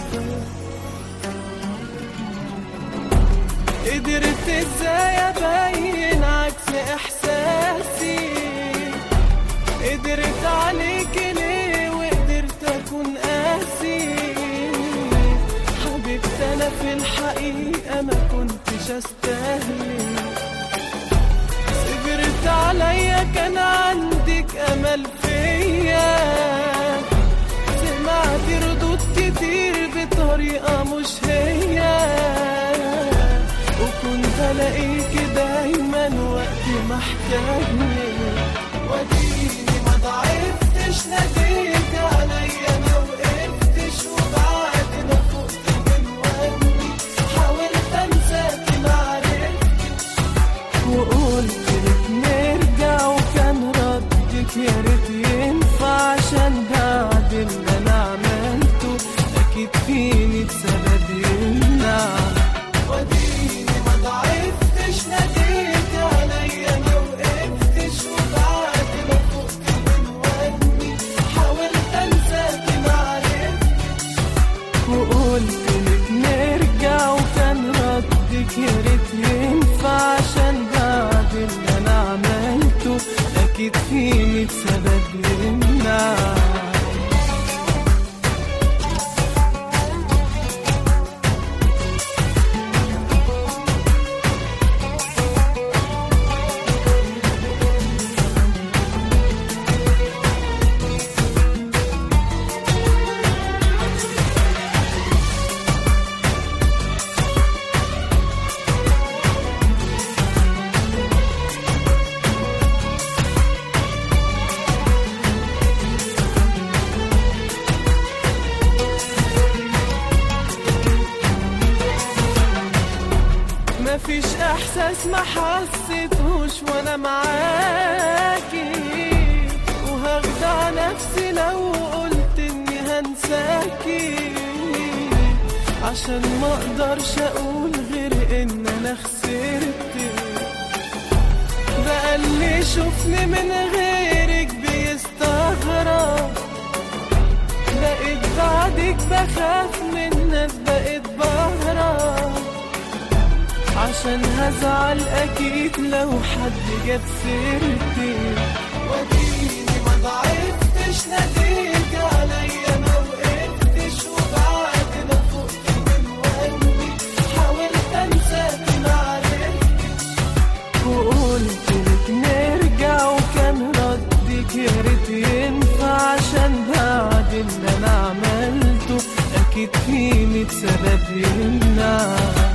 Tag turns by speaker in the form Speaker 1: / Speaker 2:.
Speaker 1: قدرت ازاي ابين عكس احساسي قدرت عليك ليه وقدرت اكون قاسي حبيبتي انا في الحقيقه ما كنتش استاهل صبرت عليا كان عندك امل فيا سمعت ردود كتير بطريقه مش هي وكنت الاقيك دايما وقت ما احتاجني وديني ما ضعفتش ناديت عليا ما وقفتش وبعد ما فقت من وهمي حاولت انساك ما عرفتش وقلت لك نرجع وكان ردك يا ريت ينفع عشان بعد اللي انا عملته اكيد فيني بسبب يمنع وديني ما ضعفتش ناديت عليا ما وقفتش وبعد ما فقت من وهمي حاولت انساك ما عرفتش وقلت لك نرجع وكان ردك يا ريت ينفع عشان بعد اللي انا عملته اكيد فيني بسبب يمنع مفيش احساس ما حسيتهوش وانا معاكي وهخدع نفسي لو قلت اني هنساكي عشان ما اقدرش اقول غير ان انا خسرتك بقى اللي يشوفني من غيرك بيستغرب بقيت بعدك بخاف من الناس بقيت بهرب عشان هزعل اكيد لو حد جاب سيرتي وديني ما ضعفتش ناديت عليا ما وقفتش وبعد ما فقت من وهمي حاولت انساك ما عرفتش وقلت لك نرجع وكان ردك يا ريت ينفع عشان بعد اللي انا عملته اكيد فيني بسبب يمنع